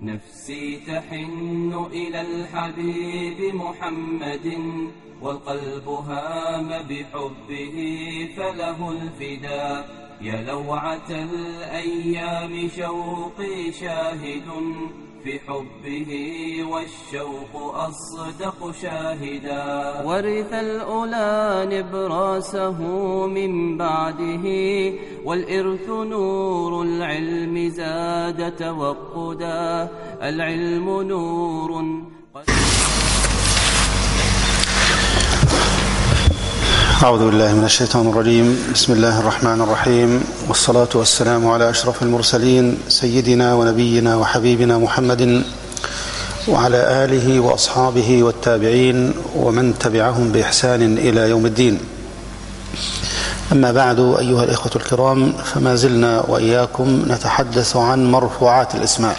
نفسي تحن إلى الحبيب محمد والقلب هام بحبه فله الفداء يا لوعة الأيام شوقي شاهد في حبه والشوق أصدق شاهدا ورث الأولى نبراسه من بعده والإرث نور العلم زاد توقدا العلم نور أعوذ بالله من الشيطان الرجيم بسم الله الرحمن الرحيم والصلاة والسلام على أشرف المرسلين سيدنا ونبينا وحبيبنا محمد وعلى آله وأصحابه والتابعين ومن تبعهم بإحسان إلى يوم الدين أما بعد أيها الإخوة الكرام فما زلنا وإياكم نتحدث عن مرفوعات الإسماء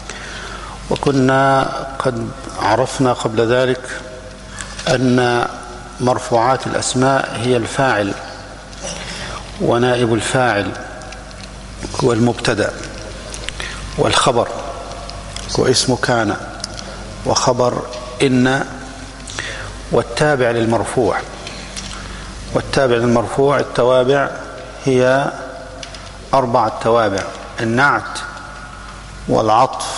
وكنا قد عرفنا قبل ذلك أن مرفوعات الأسماء هي الفاعل ونائب الفاعل هو المبتدا والخبر واسم كان وخبر إن والتابع للمرفوع والتابع للمرفوع التوابع هي أربعة توابع النعت والعطف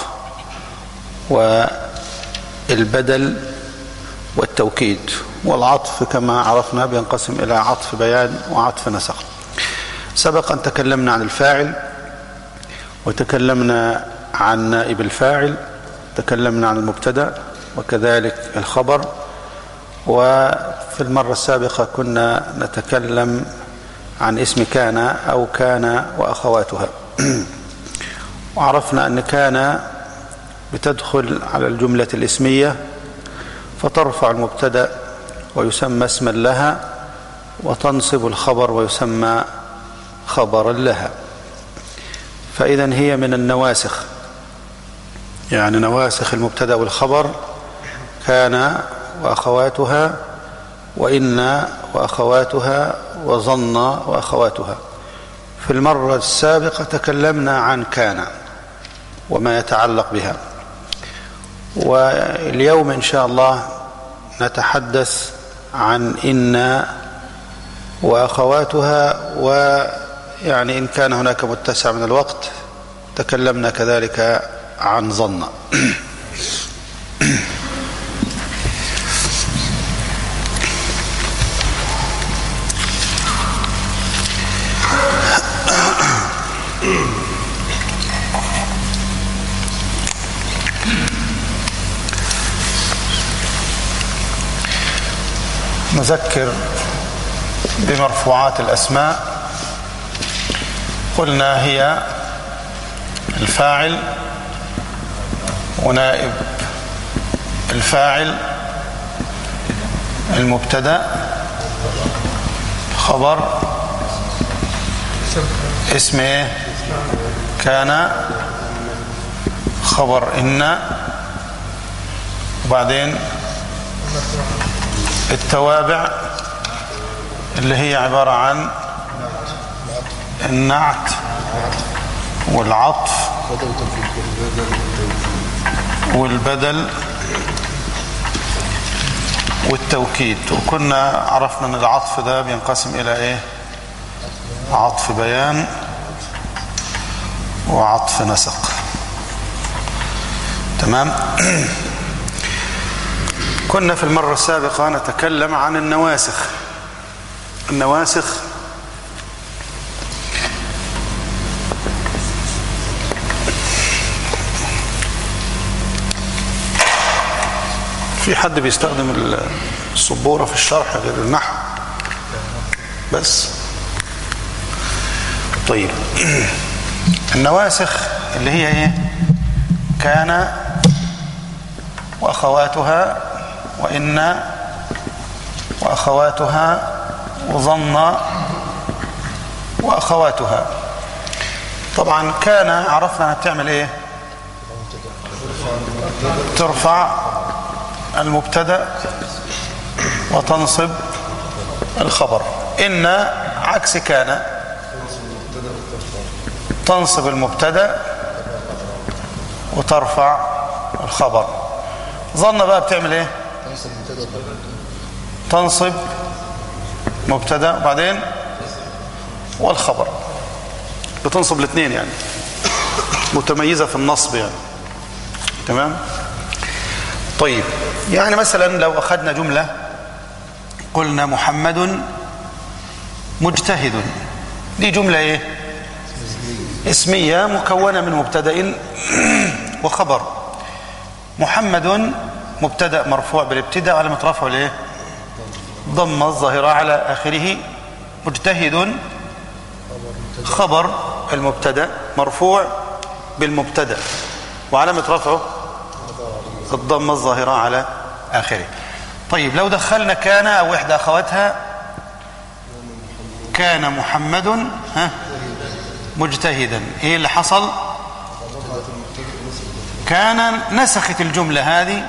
والبدل والتوكيد والعطف كما عرفنا بينقسم إلى عطف بيان وعطف نسق سبق أن تكلمنا عن الفاعل وتكلمنا عن نائب الفاعل تكلمنا عن المبتدا وكذلك الخبر وفي المرة السابقة كنا نتكلم عن اسم كان أو كان وأخواتها وعرفنا أن كان بتدخل على الجملة الاسمية فترفع المبتدا ويسمى اسما لها وتنصب الخبر ويسمى خبرا لها فإذا هي من النواسخ يعني نواسخ المبتدا والخبر كان وأخواتها وإن وأخواتها وظن وأخواتها في المرة السابقة تكلمنا عن كان وما يتعلق بها واليوم إن شاء الله نتحدث عن إن وأخواتها ويعني إن كان هناك متسع من الوقت تكلمنا كذلك عن ظن نذكر بمرفوعات الأسماء قلنا هي الفاعل ونائب الفاعل المبتدا خبر اسم ايه كان خبر ان وبعدين التوابع اللي هي عبارة عن النعت والعطف والبدل والتوكيد وكنا عرفنا ان العطف ده بينقسم الى ايه عطف بيان وعطف نسق تمام كنا في المرة السابقة نتكلم عن النواسخ النواسخ في حد بيستخدم السبورة في الشرح غير النحو بس طيب النواسخ اللي هي ايه كان واخواتها وإن وأخواتها وظن وأخواتها طبعا كان عرفنا أنها بتعمل إيه ترفع المبتدا وتنصب الخبر إن عكس كان تنصب المبتدا وترفع الخبر ظن بقى بتعمل ايه تنصب مبتدا وبعدين والخبر بتنصب الاثنين يعني متميزة في النصب يعني تمام طيب يعني مثلا لو أخذنا جملة قلنا محمد مجتهد دي جملة ايه اسمية مكونة من مبتدا وخبر محمد مبتدا مرفوع بالابتداء على مترفع الايه ضم الظاهرة على آخره مجتهد خبر المبتدا مرفوع بالمبتدا وعلامة رفعه الضمة الظاهرة على آخره طيب لو دخلنا كان أو إحدى أخواتها كان محمد ها مجتهدا إيه اللي حصل كان نسخت الجملة هذه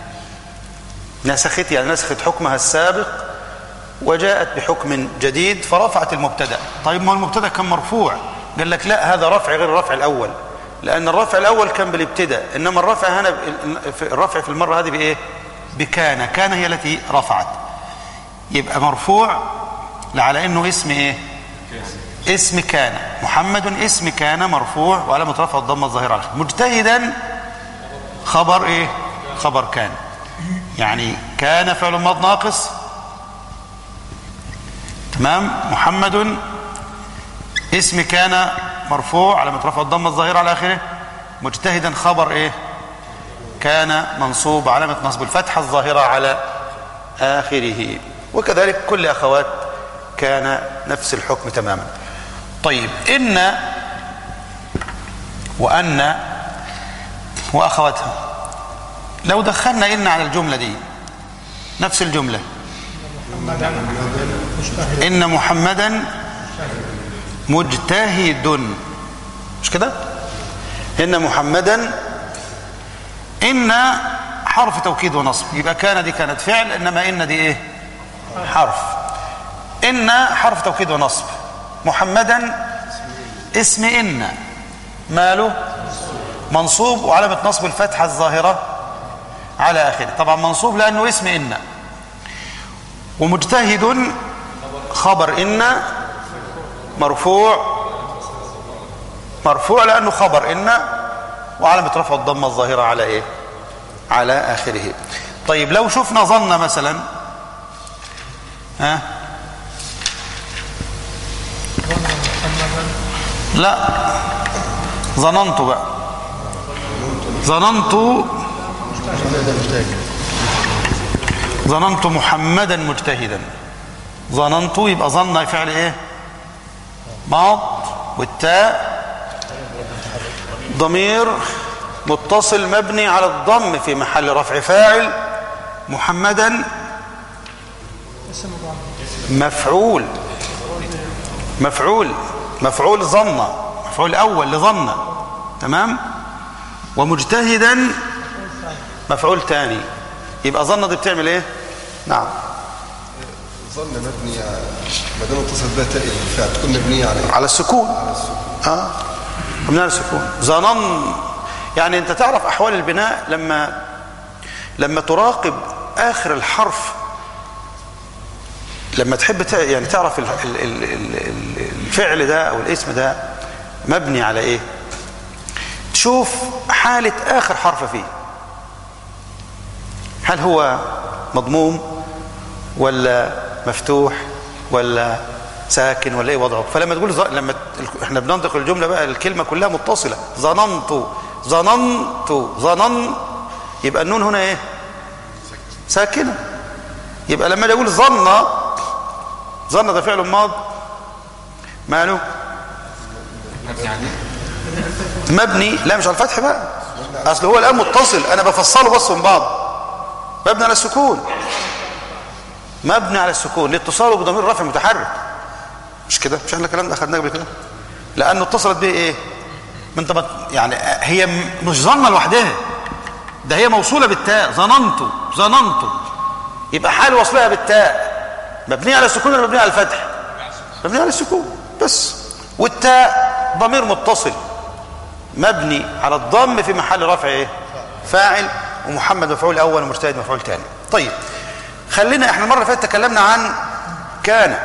نسخت يعني نسخت حكمها السابق وجاءت بحكم جديد فرفعت المبتدا طيب ما المبتدا كان مرفوع قال لك لا هذا رفع غير الرفع الأول لأن الرفع الأول كان بالابتداء إنما الرفع هنا الرفع في المرة هذه بإيه بكان كان هي التي رفعت يبقى مرفوع على إنه اسم إيه اسم كان محمد اسم كان مرفوع وعلامة رفع الضمة الظاهرة عليه مجتهدا خبر إيه خبر كان يعني كان فعل ماض ناقص تمام محمد اسم كان مرفوع على مترفع الضمه الظاهره على اخره مجتهدا خبر ايه كان منصوب علامه نصب الفتحه الظاهره على اخره وكذلك كل اخوات كان نفس الحكم تماما طيب ان وان واخواتها لو دخلنا ان على الجمله دي نفس الجمله ان محمدا مجتهد مش كده ان محمدا ان حرف توكيد ونصب يبقى كان دي كانت فعل انما ان دي ايه حرف ان حرف توكيد ونصب محمدا اسم ان ماله منصوب وعلامه نصب الفتحه الظاهره على اخره طبعا منصوب لانه اسم ان ومجتهد خبر ان مرفوع مرفوع لأنه خبر إن وعلامة رفع الضمة الظاهرة على إيه على آخره طيب لو شفنا ظن مثلا ها لا ظننت بقى ظننت ظننت محمدا مجتهدا ظننت يبقى ظن فعل ايه ماض والتاء ضمير متصل مبني على الضم في محل رفع فاعل محمدا مفعول مفعول مفعول ظن مفعول اول لظن تمام ومجتهدا مفعول تاني يبقى ظن دي بتعمل ايه نعم ظن مبني ما دام اتصل بها تاء الفعل تكون مبنيه على على السكون على السكون اه مبني على السكون ظنن يعني انت تعرف احوال البناء لما لما تراقب اخر الحرف لما تحب تع- يعني تعرف ال- ال- ال- ال- الفعل ده او الاسم ده مبني على ايه تشوف حالة اخر حرف فيه هل هو مضموم ولا مفتوح ولا ساكن ولا ايه وضعه فلما تقول ظ... لما ت- احنا بننطق الجمله بقى الكلمه كلها متصله ظننت ظننت ظنن يبقى النون هنا ايه ساكنه يبقى لما اجي اقول ظن ظن ده فعل ماض ماله مبني لا مش على الفتح بقى اصل هو الان متصل انا بفصله بس من بعض مبني على السكون مبني على السكون لاتصاله بضمير رفع متحرك مش كده مش احنا الكلام ده اخدناه قبل كده لانه اتصلت به ايه ما انت بت... يعني هي م- مش ظنه لوحدها ده هي موصوله بالتاء ظننت ظننت يبقى حال وصلها بالتاء مبنيه على السكون ولا مبنيه على الفتح مبنيه على السكون بس والتاء ضمير متصل مبني على الضم في محل رفع ايه فاعل ومحمد مفعول اول ومجتهد مفعول ثاني طيب خلينا احنا المره اللي فاتت تكلمنا عن كان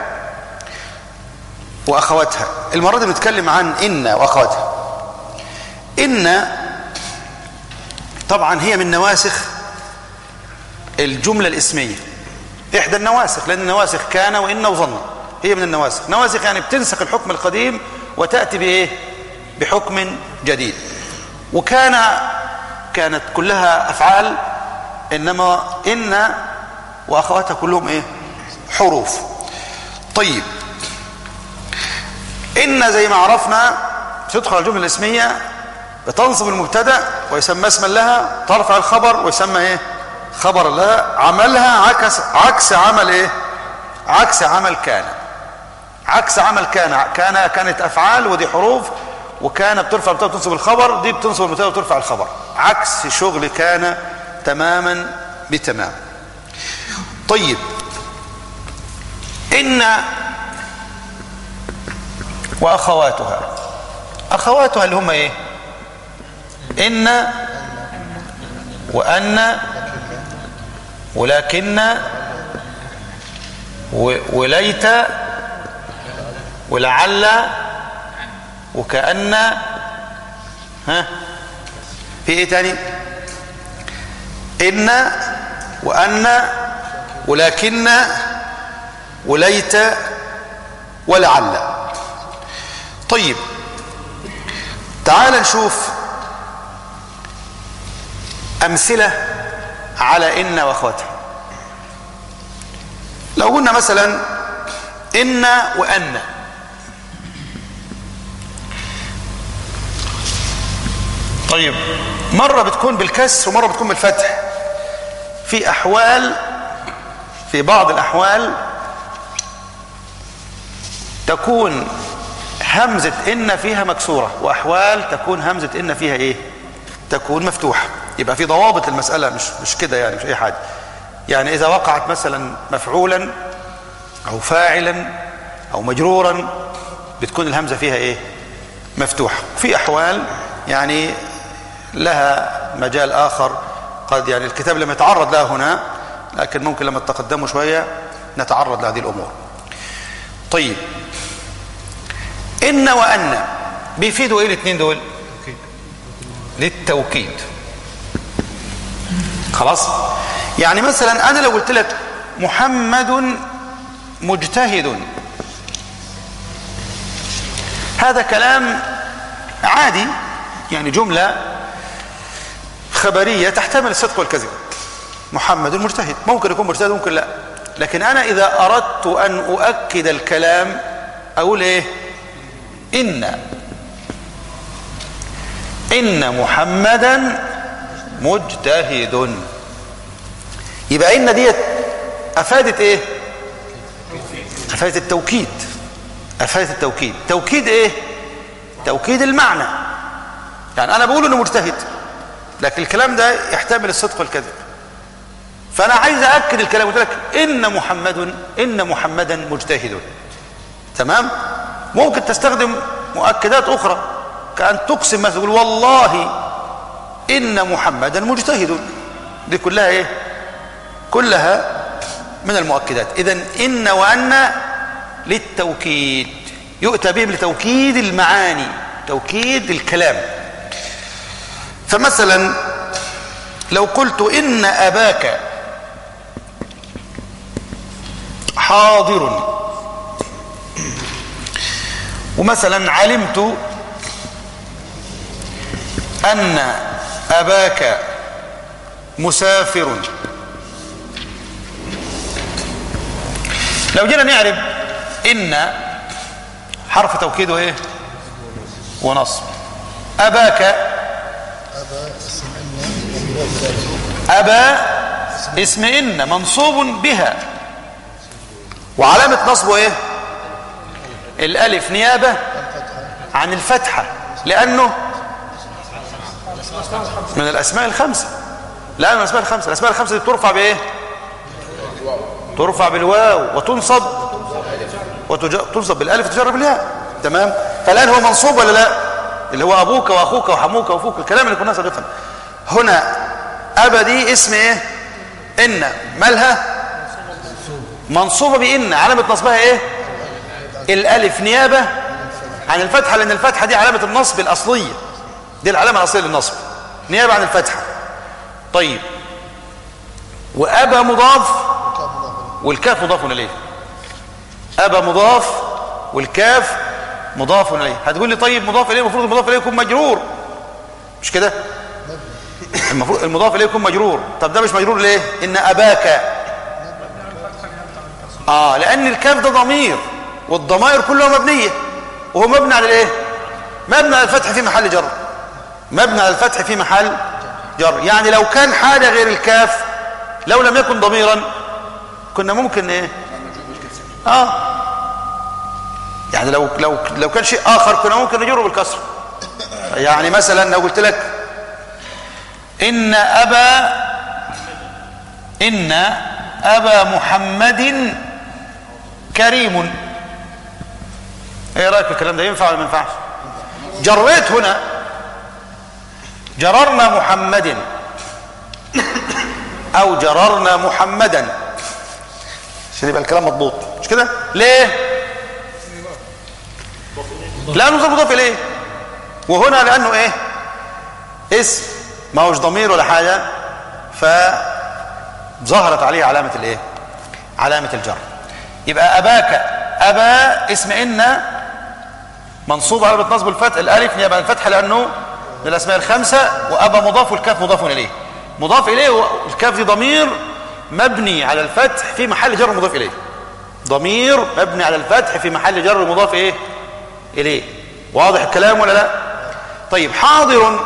واخواتها المره دي بنتكلم عن ان واخواتها ان طبعا هي من نواسخ الجمله الاسميه احدى النواسخ لان النواسخ كان وان وظن هي من النواسخ نواسخ يعني بتنسخ الحكم القديم وتاتي بايه بحكم جديد وكان كانت كلها افعال انما ان واخواتها كلهم ايه حروف طيب ان زي ما عرفنا تدخل على الجمله الاسميه بتنصب المبتدا ويسمى اسما لها ترفع الخبر ويسمى ايه خبر لها عملها عكس عكس عمل ايه عكس عمل كان عكس عمل كان كان كانت افعال ودي حروف وكان بترفع المبتدا وتنصب الخبر دي بتنصب المبتدا وترفع الخبر عكس شغل كان تماما بتمام طيب ان واخواتها اخواتها اللي هم ايه ان وان ولكن وليت ولعل وكأن ها في ايه تاني ان وان ولكن وليت ولعل طيب تعال نشوف امثله على ان واخواتها لو قلنا مثلا ان وان طيب مرة بتكون بالكسر ومرة بتكون بالفتح في أحوال في بعض الأحوال تكون همزة إن فيها مكسورة وأحوال تكون همزة إن فيها إيه تكون مفتوحة يبقى في ضوابط المسألة مش مش كده يعني مش أي حاجة يعني إذا وقعت مثلا مفعولا أو فاعلا أو مجرورا بتكون الهمزة فيها إيه مفتوحة في أحوال يعني لها مجال آخر قد يعني الكتاب لم يتعرض لها هنا لكن ممكن لما تقدموا شوية نتعرض لهذه الأمور طيب إن وأن بيفيدوا إيه الاثنين دول للتوكيد خلاص يعني مثلا أنا لو قلت لك محمد مجتهد هذا كلام عادي يعني جملة خبرية تحتمل الصدق والكذب محمد مجتهد ممكن يكون مجتهد ممكن لا لكن أنا إذا أردت أن أؤكد الكلام أقول إيه إن إن محمدا مجتهد يبقى إن ديت أفادت إيه أفادت التوكيد أفادت التوكيد توكيد إيه توكيد المعنى يعني أنا بقول إنه مجتهد لكن الكلام ده يحتمل الصدق والكذب فأنا عايز أأكد الكلام قلت لك إن محمد إن محمدا مجتهد تمام ممكن تستخدم مؤكدات أخرى كأن تقسم مثلا تقول والله إن محمدا مجتهد دي كلها إيه كلها من المؤكدات إذا إن وأن للتوكيد يؤتى بهم لتوكيد المعاني توكيد الكلام فمثلا لو قلت إن أباك حاضر ومثلا علمت أن أباك مسافر لو جينا نعرف إن حرف توكيده إيه ونصب أباك أبا اسم إن منصوب بها وعلامة نصبه إيه الألف نيابة عن الفتحة لأنه من الأسماء الخمسة لا من الأسماء الخمسة الأسماء الخمسة دي بترفع بإيه ترفع بالواو وتنصب وتنصب بالألف وتجرب بالياء تمام فالآن هو منصوب ولا لا اللي هو ابوك واخوك وحموك وفوك الكلام اللي كنا سابقا هنا ابا دي اسم ايه ان مالها منصوبه بان علامه نصبها ايه الالف نيابه عن الفتحه لان الفتحه دي علامه النصب الاصليه دي العلامه الاصليه للنصب نيابه عن الفتحه طيب وابا مضاف والكاف مضاف اليه ابا مضاف والكاف مضاف اليه هتقول لي طيب مضاف اليه المفروض المضاف اليه يكون مجرور مش كده المفروض المضاف اليه يكون مجرور طب ده مش مجرور ليه ان اباك اه لان الكاف ده ضمير والضمائر كلها مبنيه وهو مبني على الايه مبني على الفتح في محل جر مبني على الفتح في محل جر يعني لو كان حاجه غير الكاف لو لم يكن ضميرا كنا ممكن ايه اه يعني لو لو لو كان شيء اخر كنا ممكن نجره بالكسر يعني مثلا لو قلت لك ان ابا ان ابا محمد كريم ايه رايك في الكلام ده ينفع ولا ما ينفعش جريت هنا جررنا محمد او جررنا محمدا عشان يبقى الكلام مضبوط مش كده ليه لانه مضاف اليه وهنا لانه ايه اسم ما هوش ضمير ولا حاجه فظهرت عليه علامه الايه علامه الجر يبقى اباك ابا اسم ان منصوب على نصب الفتح الالف نيابه عن الفتح لانه من الاسماء الخمسه وابا مضاف والكاف مضاف اليه مضاف اليه والكاف دي ضمير مبني على الفتح في محل جر مضاف اليه ضمير مبني على الفتح في محل جر مضاف ايه اليه واضح الكلام ولا لا طيب حاضر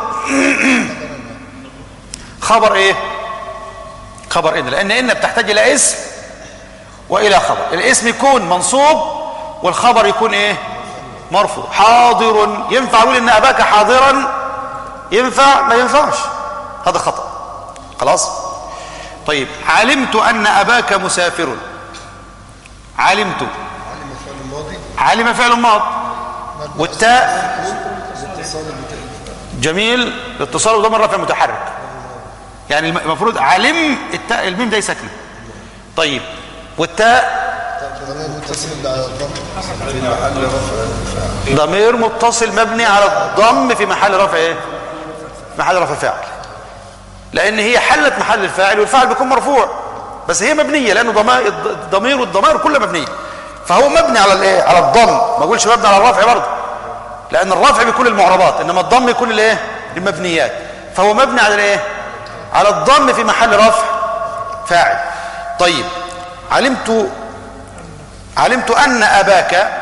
خبر ايه خبر ان لان ان بتحتاج الى اسم والى خبر الاسم يكون منصوب والخبر يكون ايه مرفوع حاضر ينفع اقول ان اباك حاضرا ينفع ما ينفعش هذا خطا خلاص طيب علمت ان اباك مسافر علمت علم الفعل الماضي علم فعل ماض والتاء اتصال بتاء جميل الاتصال بضمن رفع متحرك يعني الم- المفروض علم التاء الميم ده ساكنه طيب والتاء ضمير متصل على الضم في محل رفع فاعل ضمير متصل مبني على الضم في محل رفع ايه محل رفع فاعل لان هي حلت محل الفاعل والفاعل بيكون مرفوع بس هي مبنيه لانه ضمائر الضمير والضمائر كلها مبنيه فهو مبني على الايه على الضم ما اقولش مبني على الرفع برضه لان الرفع بيكون المعربات انما الضم يكون الايه المبنيات فهو مبني على الايه على الضم في محل رفع فاعل طيب علمت علمت ان اباك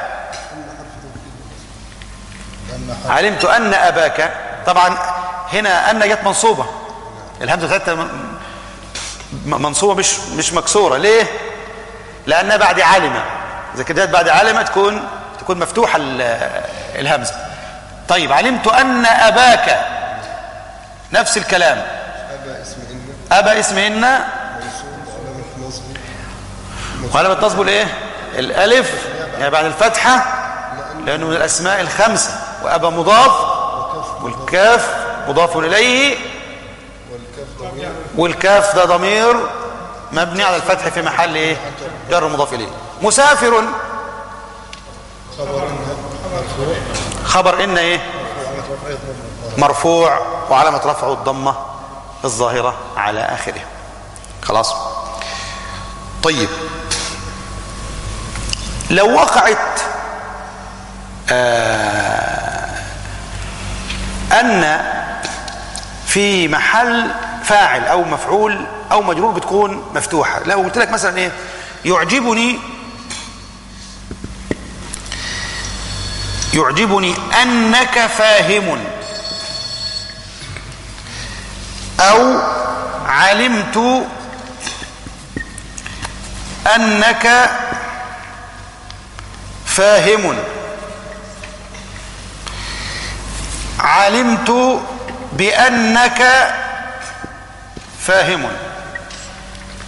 علمت ان اباك طبعا هنا ان جت منصوبه الهمزه بتاعتها م- م- منصوبه مش مش مكسوره ليه لانها بعد علم اذا كانت جت بعد علم تكون تكون مفتوحه ال- الهمزه طيب علمت ان اباك نفس الكلام أبا اسم إن ابا اسم ان منصوب علامة نصب وعلامة نصبه الايه الالف يعني بعد الفتحة لانه من الاسماء الخمسة وابا مضاف والكاف مضاف اليه والكاف ضمير والكاف ده ضمير مبني على الفتح في محل ايه جر مضاف اليه مسافر خبر إن مرفوع خبر ان ايه وعلامة رفعه ضمة مرفوع وعلامة رفعه الضمة الظاهرة على آخره خلاص طيب لو وقعت آه أن في محل فاعل أو مفعول أو مجرور بتكون مفتوحة لو قلت لك مثلا إيه يعجبني يعجبني أنك فاهم أو علمت أنك فاهم علمت بأنك فاهم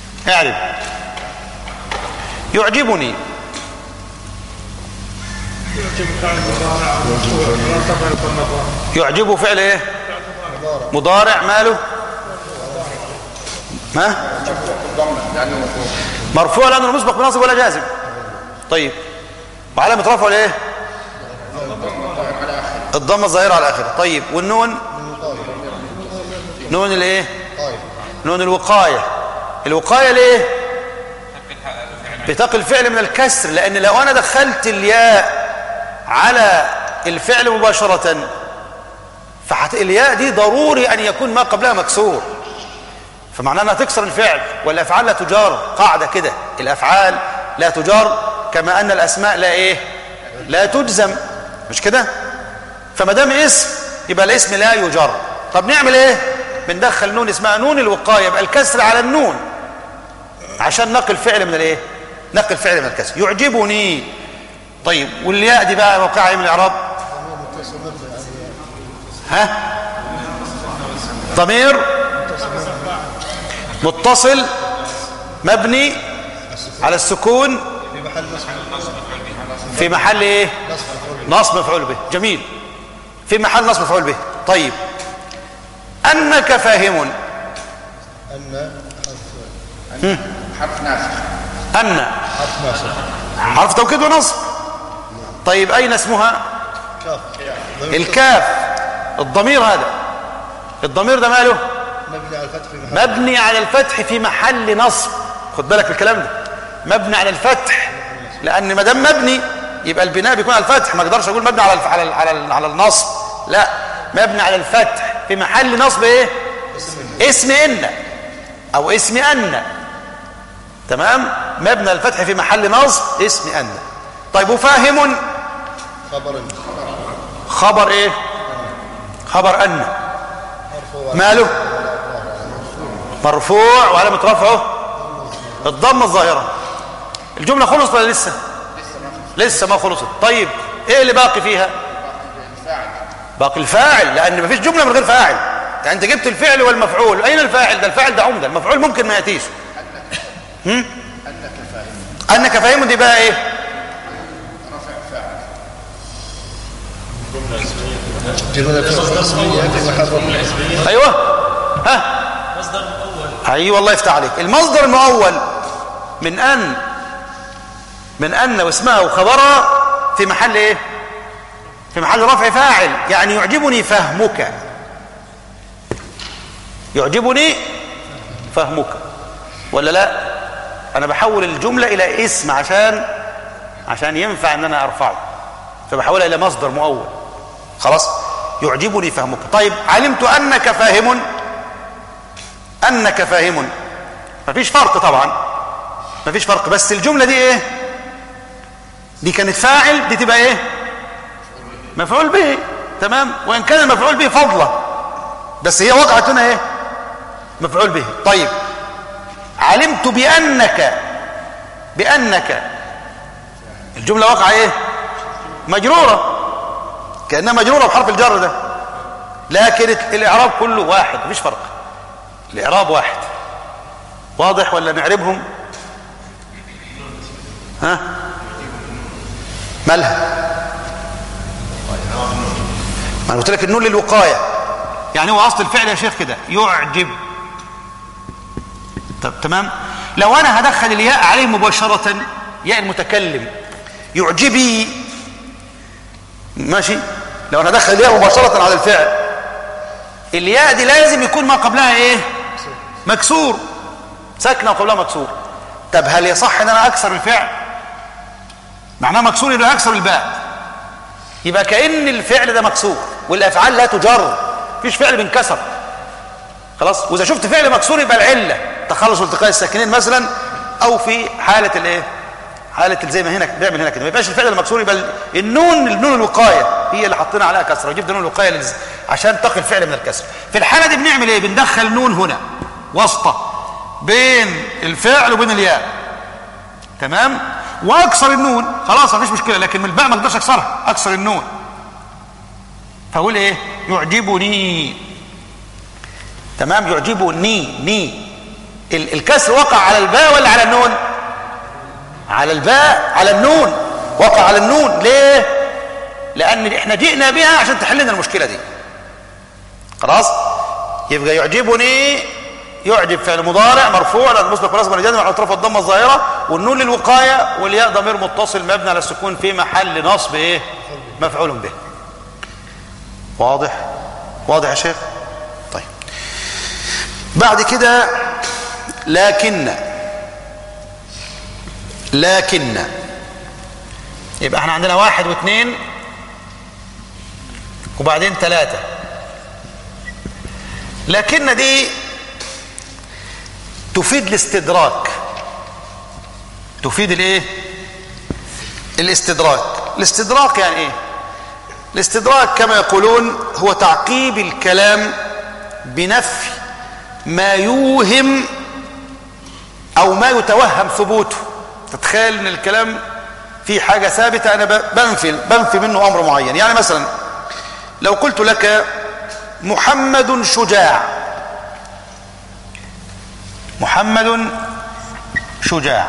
اعرف يعجبني يعجبه فعل ايه مضارع ماله ما مرفوع لانه مسبق بنصب ولا جازم طيب وعلامه رفعه الايه الضمه الظاهره على اخره طيب والنون نون الايه نون الوقايه الوقايه ليه بتقي الفعل من الكسر لان لو انا دخلت الياء على الفعل مباشره فحت الياء دي ضروري ان يكون ما قبلها مكسور فمعناه انها تكسر الفعل والافعال لا تجار قاعده كده الافعال لا تجار كما ان الاسماء لا ايه لا تجزم مش كده فما دام اسم يبقى الاسم لا يجر طب نعمل ايه بندخل نون اسمها نون الوقايه يبقى الكسر على النون عشان نقل فعل من الايه نقل فعل من الكسر يعجبني طيب والياء دي بقى موقعها ايه من الاعراب ها ضمير متصل مبني على السكون في محل ايه نصب مفعول به جميل في محل نصب مفعول به طيب انك فاهم أن حرف ناسخ ان حرف ناصب حرف توكيد ونصب طيب اين اسمها كاف الكاف الضمير هذا الضمير ده ماله مبني على الفتح في محل مبني على الفتح في محل نصب خد بالك من الكلام ده مبني على الفتح لان ما دام مبني يبقى البناء بيكون على الفتح ما اقدرش اقول مبني على الف... على ال... على ال... على النصب لا مبني على الفتح في محل نصب ايه اسم ان او اسم ان تمام مبني على الفتح في محل نصب اسم ان طيب وفاهم خبر خبر ايه خبر ان مرفوع ماله مرفوع وعلامة رفعه الضمة الظاهرة الجملة خلصت ولا لسه لسه ما خلصت طيب ايه اللي باقي فيها باقي الفاعل لان مفيش جملة من غير فاعل يعني انت جبت الفعل والمفعول اين الفاعل ده الفاعل ده عمده المفعول ممكن ما ياتيش هم؟ انك فاهم دي بقى ايه جملة فعل اسمية في محل رفع ايوه ها مصدر مؤول ايوه الله يفتح عليك المصدر المؤول من ان من ان واسمها وخبرها في محل ايه في محل رفع فاعل يعني يعجبني فهمك يعجبني فهمك ولا لا انا بحول الجمله الى اسم عشان عشان ينفع ان انا ارفعه فبحولها الى مصدر مؤول خلاص يعجبني فهمك طيب علمت انك فاهم انك فاهم مفيش فرق طبعا مفيش فرق بس الجمله دي ايه دي كانت فاعل دي تبقى ايه مفعول به تمام وان كان المفعول به فضله بس هي وقعت هنا ايه مفعول به طيب علمت بانك بانك الجمله واقعه ايه مجروره كانها مجروره بحرف الجر ده لكن الاعراب كله واحد مفيش فرق الاعراب واحد واضح ولا نعربهم ها مالها ما انا قلت لك النون للوقايه يعني هو اصل الفعل يا شيخ كده يعجب طب تمام لو انا هدخل الياء عليه مباشره ياء المتكلم يعجبي ماشي لو انا هدخل الياء مباشره على الفعل الياء دي لازم يكون ما قبلها ايه مكسور ساكنه وقبلها مكسور طب هل يصح ان انا اكسر الفعل معناه مكسور يبقى اكسر الباء يبقى كأن الفعل ده مكسور والافعال لا تجر مفيش فعل بينكسر خلاص واذا شفت فعل مكسور يبقى العله تخلص والتقاء الساكنين مثلا او في حاله الايه حاله زي ما هنا بيعمل هنا كده ما يبقاش الفعل المكسور يبقى النون النون الوقايه هي اللي حطينا عليها كسره وجبت نون الوقايه للز... عشان تقي الفعل من الكسر في الحاله دي بنعمل ايه بندخل نون هنا واسطه بين الفعل وبين الياء تمام واكسر النون خلاص مفيش مشكله لكن من الباء ما اقدرش اكسرها اكسر النون فاقول ايه يعجبني تمام يعجبني ني ال- الكسر وقع على الباء ولا على النون على الباء على النون وقع على النون ليه لان احنا جئنا بها عشان تحل لنا المشكله دي خلاص يبقى يعجبني يعجب فعل مضارع مرفوع لان مسبق بالاسم الجزم على اطراف الضمه الظاهره والنون للوقايه والياء ضمير متصل مبني على السكون في محل نصب ايه مفعول به واضح واضح يا شيخ طيب بعد كده لكن لكن يبقى احنا عندنا واحد واثنين وبعدين ثلاثة لكن دي تفيد الاستدراك تفيد الايه الاستدراك الاستدراك يعني ايه الاستدراك كما يقولون هو تعقيب الكلام بنفي ما يوهم او ما يتوهم ثبوته تتخيل ان الكلام في حاجه ثابته انا بنفي بنفي منه امر معين يعني مثلا لو قلت لك محمد شجاع محمد شجاع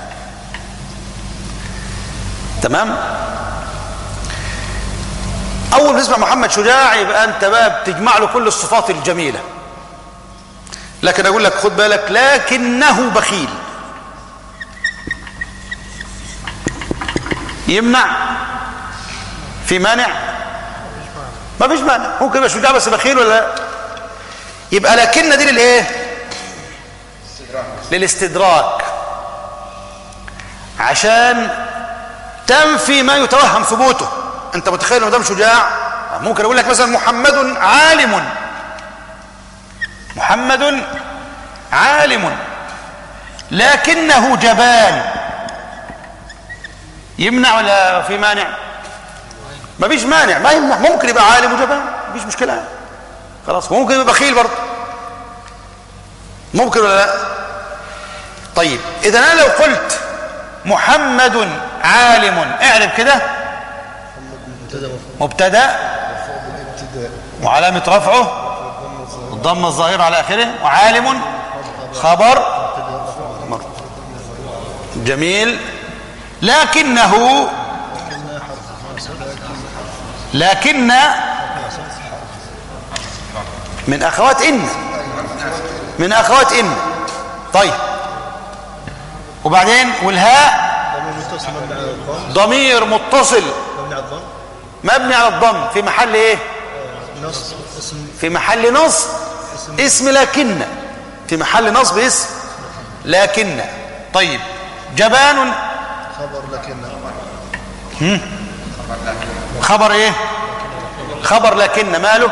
تمام اول ما تسمع محمد شجاع يبقى انت بقى بتجمع له كل الصفات الجميله لكن اقول لك خد بالك لكنه بخيل يمنع في مانع ما فيش مانع ممكن يبقى شجاع بس بخيل ولا لا يبقى لكن دي للايه للاستدراك عشان تنفي ما يتوهم ثبوته انت متخيل انه ده شجاع ممكن اقول لك مثلا محمد عالم محمد عالم لكنه جبان يمنع ولا في مانع ما فيش مانع ما يمنع ممكن يبقى عالم وجبان ما فيش مشكله خلاص ممكن يبقى بخيل برضه ممكن ولا لا طيب اذا انا لو قلت محمد عالم اعرف كده مبتدا وعلامه رفعه الضمه الظاهره على اخره وعالم خبر جميل لكنه لكن من اخوات ان من اخوات ان طيب وبعدين والهاء ضمير متصل مبني على الضم في محل ايه في محل نصب اسم لكن في محل نصب اسم لكن طيب جبان خبر لكن خبر ايه خبر لكن ماله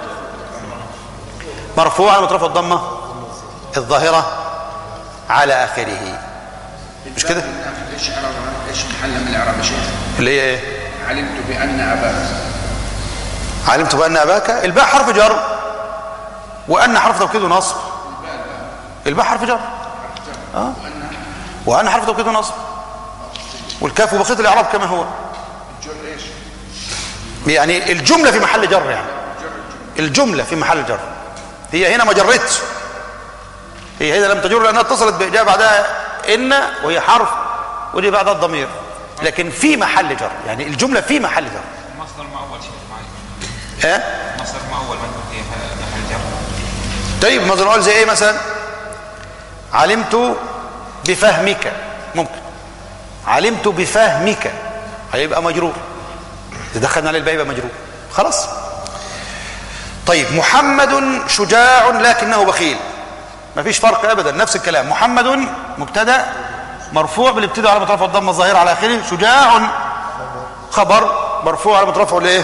مرفوع على مطرف الضمه الظاهره على اخره مش كده ايش ايش محل من الاعراب يا شيخ؟ اللي هي ايه علمت بان اباك علمت بان اباك الباء حرف جر وان حرف توكيد ونصب الباء حرف جر اه وان حرف توكيد ونصب والكاف وبقيه الاعراب كما هو الجر ايش؟ يعني الجمله في محل جر يعني الجمله في محل جر هي هنا ما جرتش هي هنا لم تجر لانها اتصلت باجابه بعدها ان وهي حرف ودي بعدها الضمير لكن في محل جر يعني الجمله في محل جر مصدر مؤول شيخ معي ها مصدر مؤول ما في محل جر طيب مثلا نقول زي ايه مثلا علمت بفهمك ممكن علمت بفهمك هيبقى مجرور تدخلنا عليه الباء يبقى مجرور خلاص طيب محمد شجاع لكنه بخيل ما فيش فرق ابدا نفس الكلام محمد مبتدا مرفوع بالابتداء على مطرف الضمه الظاهره على اخره شجاع خبر مرفوع على مطرفه الايه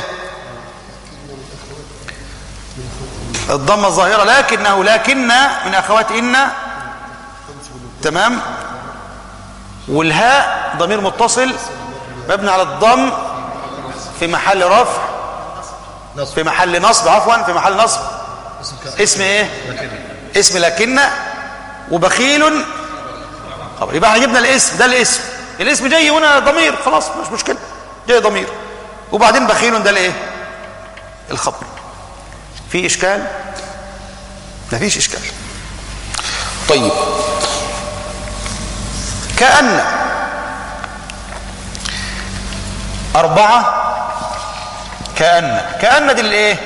الضمه الظاهره لكنه لكن من اخوات ان تمام والهاء ضمير متصل مبني على الضم في محل رفع في محل نصب عفوا في محل نصب اسم ايه اسم لكن وبخيل خبر يبقى احنا جبنا الاسم ده الاسم الاسم جاي هنا ضمير خلاص مش مشكله جاي ضمير وبعدين بخيل ده الايه الخبر في اشكال مفيش اشكال طيب كأن أربعة كأن كأن دي للايه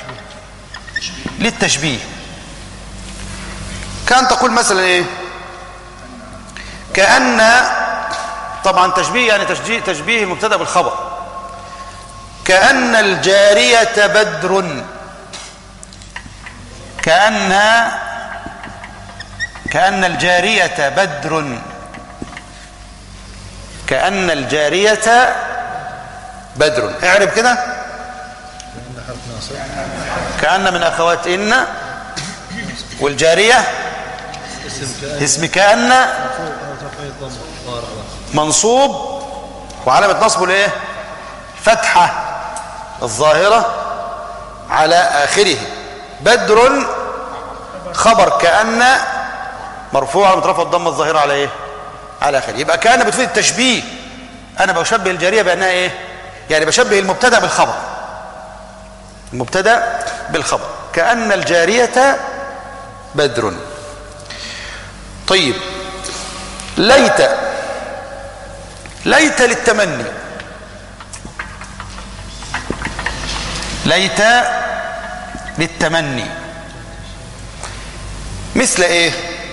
للتشبيه كان تقول مثلا ايه كأن طبعا تشبيه يعني تشبيه, تشبيه المبتدا بالخبر كأن الجارية بدر كأن كأن الجارية بدر كأن الجارية بدر اعرب كده كأن من أخوات إن والجارية اسم كأن منصوب وعلامة نصبه الايه فتحة الظاهرة على آخره بدر خبر كأن مرفوع مترفع الضمة الظاهرة على ايه على آخره يبقى كأن بتفيد التشبيه أنا بشبه الجارية بأنها ايه يعني بشبه المبتدا بالخبر المبتدا بالخبر كأن الجارية بدر طيب ليت ليت للتمني ليت للتمني مثل ايه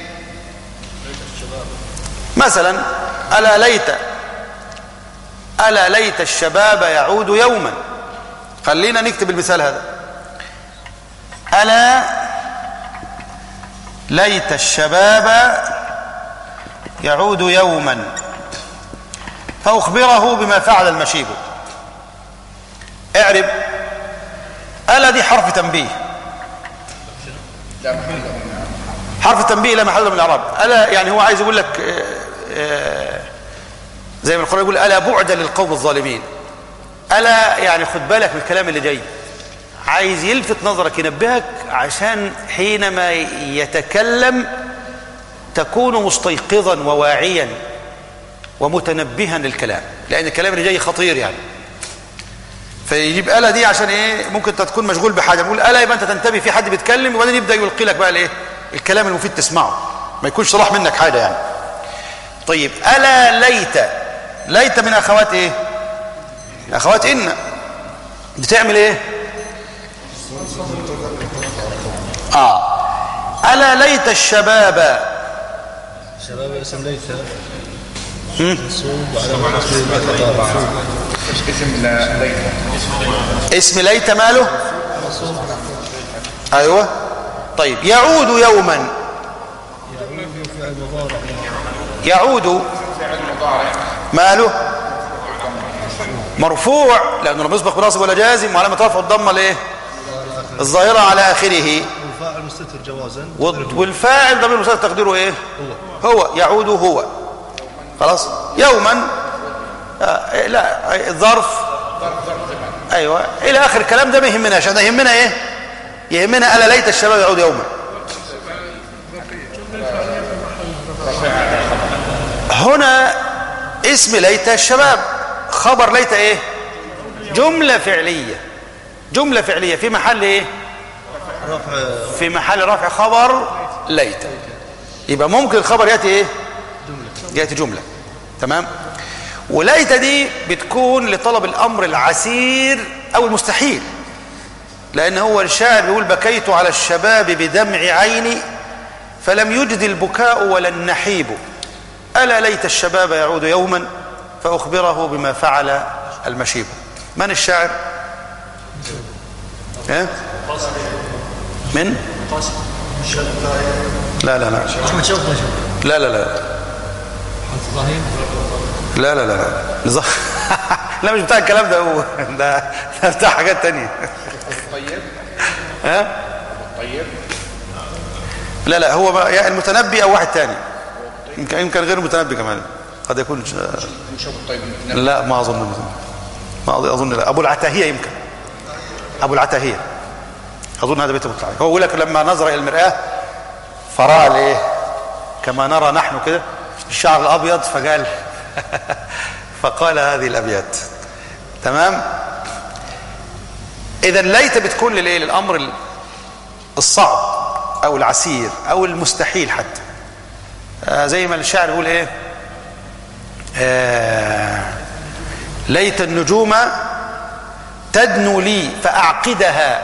مثلا ألا ليت ألا ليت الشباب يعود يوما خلينا نكتب المثال هذا ألا ليت الشباب يعود يوما فأخبره بما فعل المشيب اعرب ألا دي حرف تنبيه لا محل له من حرف تنبيه لا محل له من الإعراب ألا يعني هو عايز يقول لك آه، آه، زي ما القرآن يقول ألا بعدا للقوم الظالمين ألا يعني خد بالك من الكلام اللي جاي عايز يلفت نظرك ينبهك عشان حينما يتكلم تكون مستيقظا وواعيا ومتنبها للكلام لأن الكلام اللي جاي خطير يعني فيجيب آلة دي عشان ايه ممكن انت تكون مشغول بحاجة بقول آلة يبقى انت تنتبه في حد بيتكلم وبعدين يبدأ يلقي لك بقى الايه الكلام المفيد تسمعه ما يكونش راح منك حاجة يعني طيب ألا ليت ليت من أخوات ايه أخوات إن بتعمل ايه آه ألا ليت الشباب شباب اسم ليت منصوب وعلى نصبه ما اسم لا- ليت اسم ليت ماله أيوة طيب يعود يوما فعل مضارع يعود فعل مضارع ماله مرفوع لأنه لم يسبق بناصب ولا جازم وعلامة رفع الضمة الايه الظاهرة على آخره والفاعل مستتر جوازا وال- والفاعل ضمير مساعد تقديره ايه هو يعود هو خلاص يوما آه إيه، لا إيه، ظرف ايوه الى اخر الكلام ده ما يهمناش احنا يهمنا ايه يهمنا الا ليت الشباب يعود يوما هنا اسم ليت الشباب خبر ليت ايه جملة فعلية جملة فعلية في محل ايه رفع في محل رفع خبر ليت يبقى ممكن الخبر ياتي ايه ياتي جمله تمام وليت دي بتكون لطلب الامر العسير او المستحيل لان هو الشاعر بيقول بكيت على الشباب بدمع عيني فلم يجد البكاء ولا النحيب الا ليت الشباب يعود يوما فاخبره بما فعل المشيب من الشاعر ها من لا لا لا احمد شوقي لا لا لا لا لا لا لا نظام لا مش بتاع الكلام ده هو ده ده بتاع حاجات تانية طيب ها طيب لا لا هو بقى يا المتنبي او واحد تاني يمكن يمكن غير المتنبي كمان قد يكون نشوف الطيب لا ما اظن ما اظن لا ابو العتاهيه يمكن ابو العتاهيه اظن هذا بيت ابو العتاهيه هو يقول لك لما نظر الى المراه فراى الايه كما نرى نحن كده الشعر الابيض فقال فقال هذه الابيات تمام اذا ليت بتكون للايه للامر الصعب او العسير او المستحيل حتى آه زي ما الشاعر يقول ايه آه ليت النجوم تدنو لي فأعقدها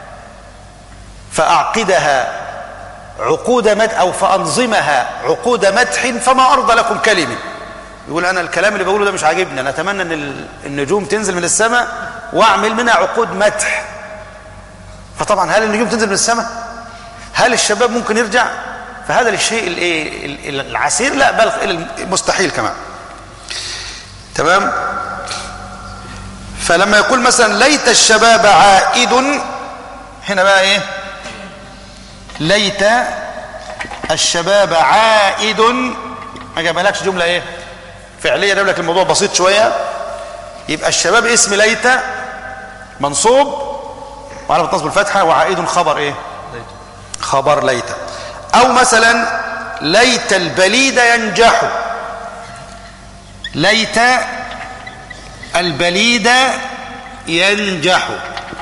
فأعقدها عقود مدح أو فأنظمها عقود مدح فما أرضى لكم كلمة يقول أنا الكلام اللي بقوله ده مش عاجبني أنا أتمنى أن ال- النجوم تنزل من السماء وأعمل منها عقود مدح فطبعا هل النجوم تنزل من السماء هل الشباب ممكن يرجع فهذا الشيء الايه ال- ال- العسير لا بل المستحيل كمان تمام فلما يقول مثلا ليت الشباب عائد هنا بقى ايه ليت الشباب عائد ما جابلكش جمله ايه فعليه جاب لك الموضوع بسيط شويه يبقى الشباب اسم ليت منصوب وعلى نصب الفتحه وعائد خبر ايه خبر ليت او مثلا ليت البليد ينجح ليت البليد ينجح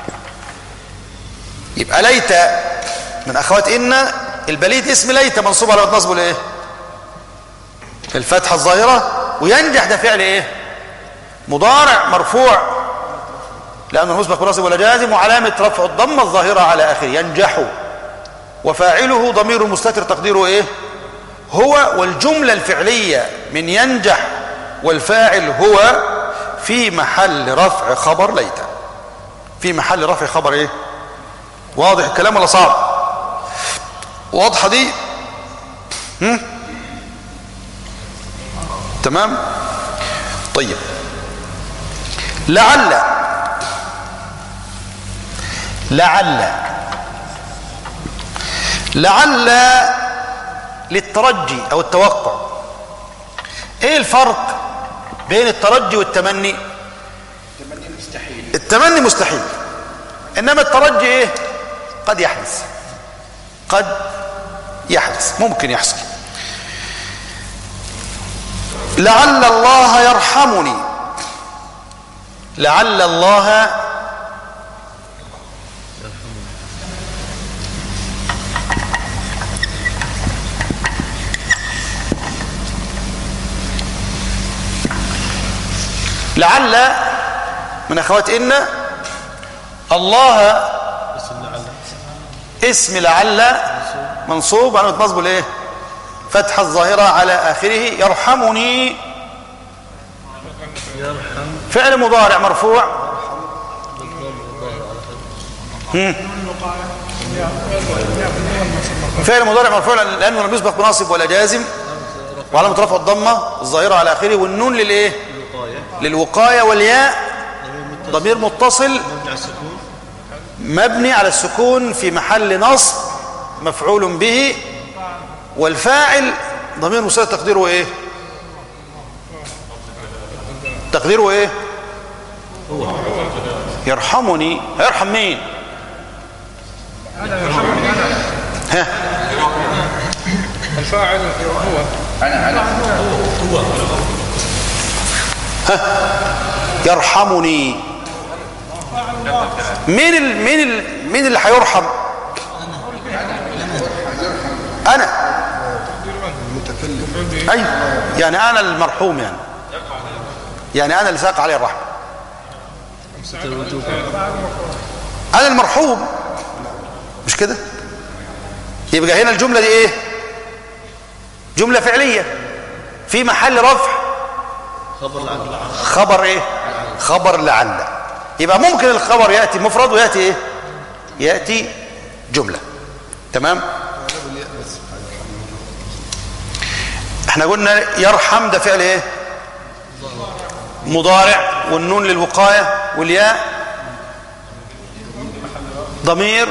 يبقى ليت من اخوات ان البليد اسم ليت منصوب على نصبه الايه الفتحه الظاهره وينجح ده فعل ايه مضارع مرفوع لانه مسبق بنصب ولا جازم وعلامه رفع الضمه الظاهره على اخره ينجح وفاعله ضمير مستتر تقديره ايه هو والجمله الفعليه من ينجح والفاعل هو في محل رفع خبر ليت في محل رفع خبر ايه واضح الكلام ولا صعب واضحه دي هم؟ تمام طيب لعل لعل لعل للترجي او التوقع ايه الفرق بين الترجي والتمني التمني مستحيل انما الترجي ايه قد يحدث قد يحدث ممكن يحصل لعل الله يرحمني لعل الله لعل من اخوات ان الله اسم لعل منصوب على نصبه الايه فتحه الظاهره على اخره يرحمني فعل مضارع مرفوع هم. فعل مضارع مرفوع لانه لم يسبق بناصب ولا جازم وعلامه رفع الضمه الظاهره على اخره والنون للايه للوقايه والياء ضمير متصل مبني على السكون مبني على السكون في محل نصب مفعول به والفاعل ضمير مساعد تقديره ايه تقديره ايه يرحمني هيرحم مين ها الفاعل هو يرحمني مين ال... مين ال... مين اللي هيرحم انا ايوه يعني انا المرحوم يعني يعني انا اللي ساق عليه الرحمه انا المرحوم مش كده يبقى هنا الجمله دي ايه جمله فعليه في محل رفع خبر لعل خبر ايه خبر لعل يبقى ممكن الخبر ياتي مفرد وياتي ايه ياتي جمله تمام احنا قلنا يرحم ده فعل ايه مضارع والنون للوقايه والياء ضمير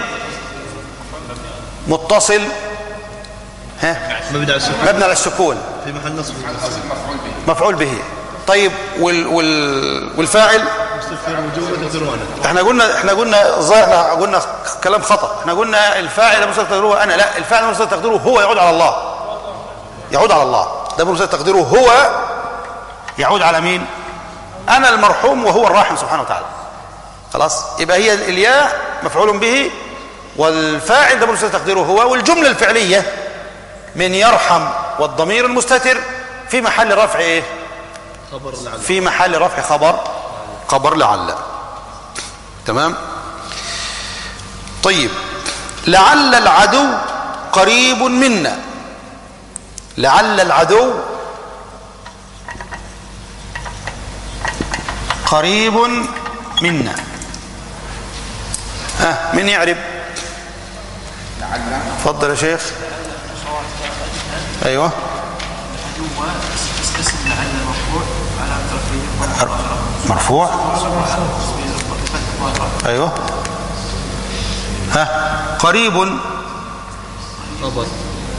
متصل ها مبني على السكون مبني على السكون في محل نصب مفعول به طيب وال وال والفاعل مستفير وجوبة تقدروا انا احنا قلنا احنا قلنا ظاهر احنا قلنا كلام خطا احنا قلنا الفاعل مستتر تقديره انا لا الفاعل مستتر تقديره هو يعود على الله يعود على الله ده مستتر تقديره هو يعود على مين انا المرحوم وهو الراحم سبحانه وتعالى خلاص يبقى هي الياء مفعول به والفاعل ده مستتر تقديره هو والجمله الفعليه من يرحم والضمير المستتر في محل رفع ايه خبر لعل في محل رفع خبر خبر لعل تمام طيب لعل العدو قريب منا لعل العدو قريب منا ها من يعرب تفضل يا شيخ ايوه اسم لعل مرفوع على ترفيه مرفوع ايوه ها قريب خبر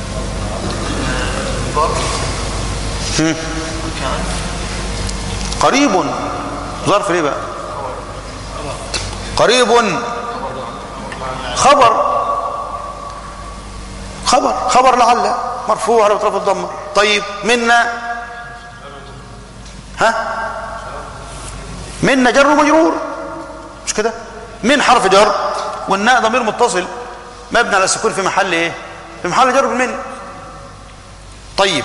هم. قريب ظرف ليه بقى قريب خبر خبر خبر لعل مرفوع على اطراف الضمه طيب منا ها منا جر ومجرور مش كده من حرف جر والناء ضمير متصل مبني على السكون في محل ايه في محل جر من طيب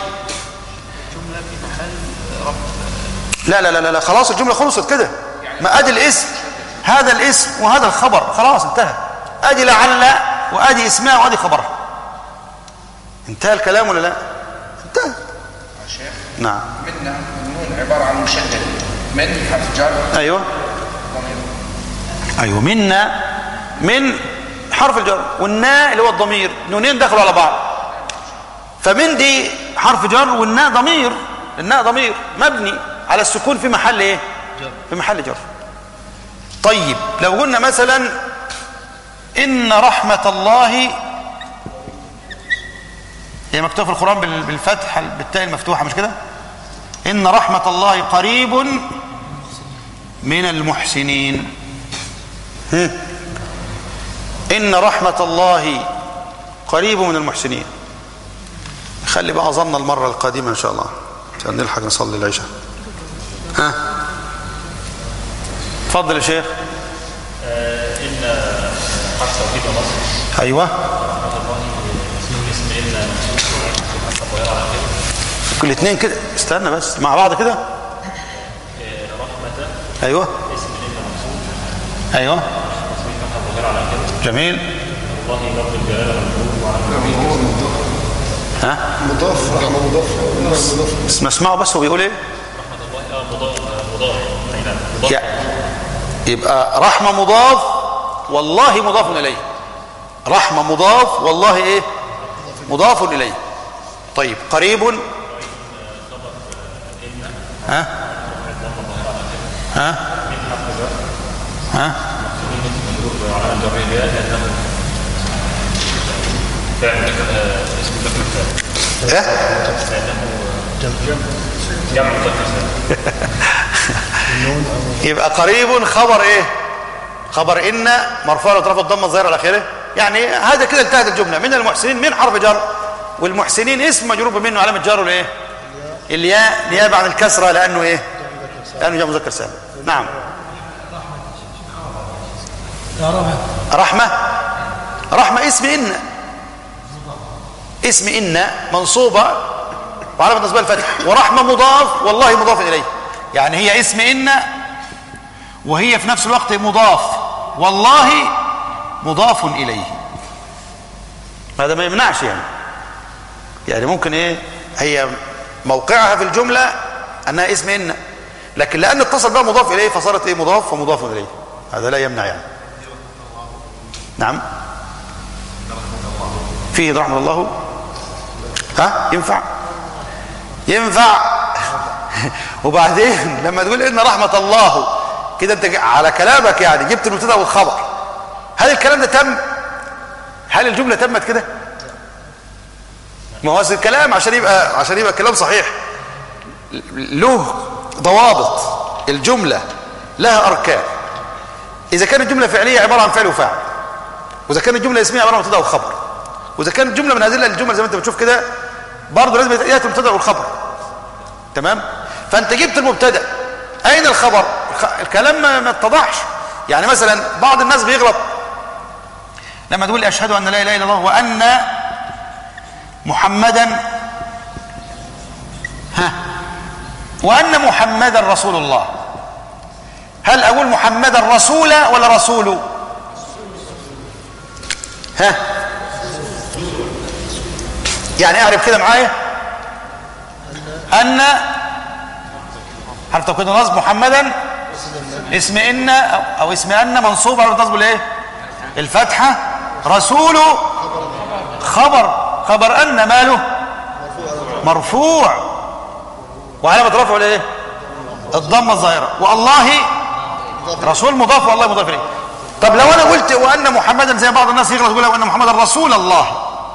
لا لا لا لا خلاص الجمله خلصت كده ما ادي الاسم هذا الاسم وهذا الخبر خلاص انتهى ادي لعل وادي اسمها وادي خبرها انتهى الكلام ولا لا انتهى شيخ نعم منا النون عبارة عن مشدد من حرف جر ايوه ضمير ايوه منا من حرف الجر والناء اللي هو الضمير نونين دخلوا على بعض فمن دي حرف جر والناء ضمير الناء ضمير مبني على السكون في محل ايه في محل جر طيب لو قلنا مثلا ان رحمه الله هي مكتوبه في القران بال- بالفتح بالتاء المفتوحه مش كده ان رحمه الله قريب من المحسنين هم. إن رحمة الله قريب من المحسنين خلي بقى ظن المرة القادمة إن شاء الله عشان نلحق نصلي العشاء ها تفضل يا شيخ إن حرف توكيد ونصب أيوة اسم إن منصوب حرف الظاهرة على آخره كل اتنين كده استنى بس مع بعض كده رحمة أيوة اسم إن منصوب أيوة تصوير حرف الظاهرة على آخره جميل الله لفظ الجلالة مجرور وعن ها مضاف رحمة مضاف مضاف اسمع اسمعوا بس هو بيقول ايه رحمة الله آه مضاف آه، مضاف أي نعم مضاف يا- يبقى رحمة مضاف والله مضاف إليه رحمة مضاف والله إيه مضاف إليه طيب قريب ها ها ها مجرور وعلى الجر الياء لأنه فعل ذكر آه، اسم ذكر الثاني إيه؟ لأنه جمع ذكر الثاني يبقى قريب خبر ايه خبر ان مرفوع اطراف الضمه الظاهره على اخره يعني هذا كده انتهت الجمله من المحسنين من حرف جر والمحسنين اسم مجرور منه علامه جر الايه الياء نيابه عن الكسره لانه ايه لانه جاء مذكر سالم نعم رحمه رحمه اسم ان اسم ان منصوبه وعلامه نصبها الفتح ورحمه مضاف والله مضاف اليه يعني هي اسم ان وهي في نفس الوقت مضاف والله مضاف اليه هذا ما يمنعش يعني يعني ممكن ايه هي موقعها في الجمله انها اسم ان لكن لان اتصل بها مضاف اليه فصارت ايه مضاف ومضاف اليه هذا لا يمنع يعني نعم فيه رحمه الله ها ينفع ينفع وبعدين لما تقول ان رحمه الله كده انت على كلامك يعني جبت المبتدا والخبر هل الكلام ده تم هل الجمله تمت كده ما هو أصل الكلام عشان يبقى عشان يبقى الكلام صحيح له ضوابط الجمله لها اركان اذا كانت الجمله فعليه عباره عن فعل وفاعل واذا كانت الجمله اسميه عباره عن مبتدا وخبر واذا كانت الجمله من هذه الجمل زي ما انت بتشوف كده برضه لازم ياتي المبتدا والخبر تمام فانت جبت المبتدا اين الخبر الخ- الكلام ما ما اتضحش يعني مثلا بعض الناس بيغلط لما تقول اشهد ان لا اله الا الله وان محمدا ها وان محمدا رسول الله هل هل اقول محمدا رسولا ولا رسول ها يعني اعرف كده معايا ان حرف توكيد نصب محمدا اسم ان او, أو اسم ان منصوب على نصب الايه الفتحه رسول خبر خبر ان ماله مرفوع وعلامه رفعه الايه الضمه الظاهره والله رسول مضاف والله مضاف اليه طب لو انا قلت وان محمدا زي بعض الناس يغلط يقول وان محمدا رسول الله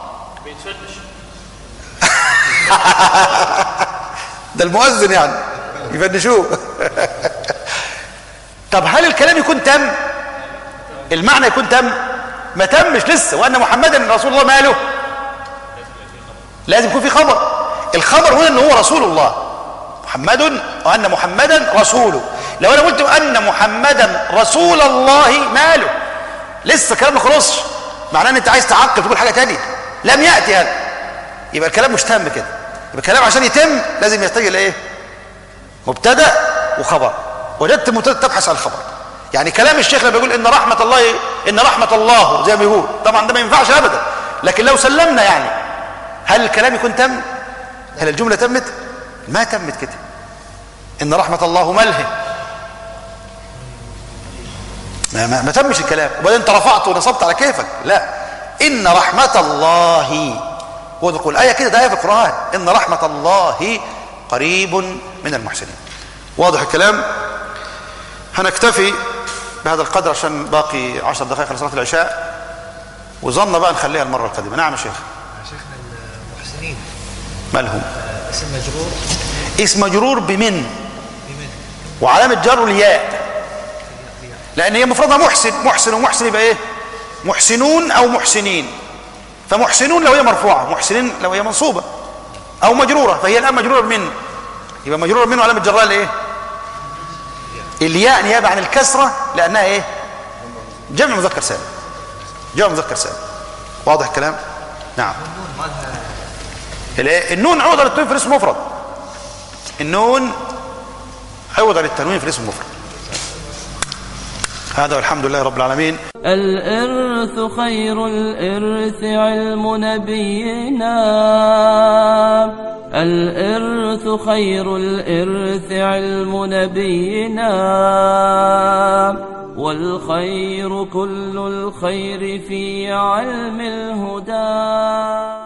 ده المؤذن يعني يفنشوه طب هل الكلام يكون تم المعنى يكون تم ما تمش لسه وان محمدا رسول الله ماله لازم يكون في خبر الخبر هنا ان هو رسول الله محمد وان محمدا رسوله لو انا قلت ان محمدا رسول الله ماله لسه الكلام ما خلصش معناه ان انت عايز تعقل تقول حاجه تانية لم ياتي هذا يبقى الكلام مش تم كده يبقى الكلام عشان يتم لازم يحتاج الى ايه مبتدا وخبر وجدت مبتدا تبحث عن الخبر يعني كلام الشيخ لما بيقول ان رحمه الله ان رحمه الله زي ما بيقول طبعا ده ما ينفعش ابدا لكن لو سلمنا يعني هل الكلام يكون تم هل الجمله تمت ما تمت كده ان رحمه الله ملهى ما, ما, ما تمش الكلام وبعدين انت رفعت ونصبت على كيفك لا ان رحمه الله هو تقول ايه كده ده ايه في القران ان رحمه الله قريب من المحسنين واضح الكلام هنكتفي بهذا القدر عشان باقي عشر دقائق لصلاه العشاء وظن بقى نخليها المره القادمه نعم يا شيخ شيخنا المحسنين مالهم اسم مجرور اسم مجرور بمن وعلامه جره الياء لان هي مفردها محسن محسن ومحسن يبقى ايه محسنون او محسنين فمحسنون لو هي مرفوعه محسنين لو هي منصوبه او مجروره فهي الان مجروره بمن يبقى مجروره بمن وعلامه جرها الايه الياء نيابه عن الكسره لانها ايه جمع مذكر سالم جمع مذكر سالم واضح الكلام نعم الايه النون عوض للتنوين في الاسم المفرد النون عوض للتنوين في الاسم المفرد هذا والحمد لله رب العالمين الإرث خير الإرث علم نبينا الإرث خير الإرث علم نبينا والخير كل الخير في علم الهدى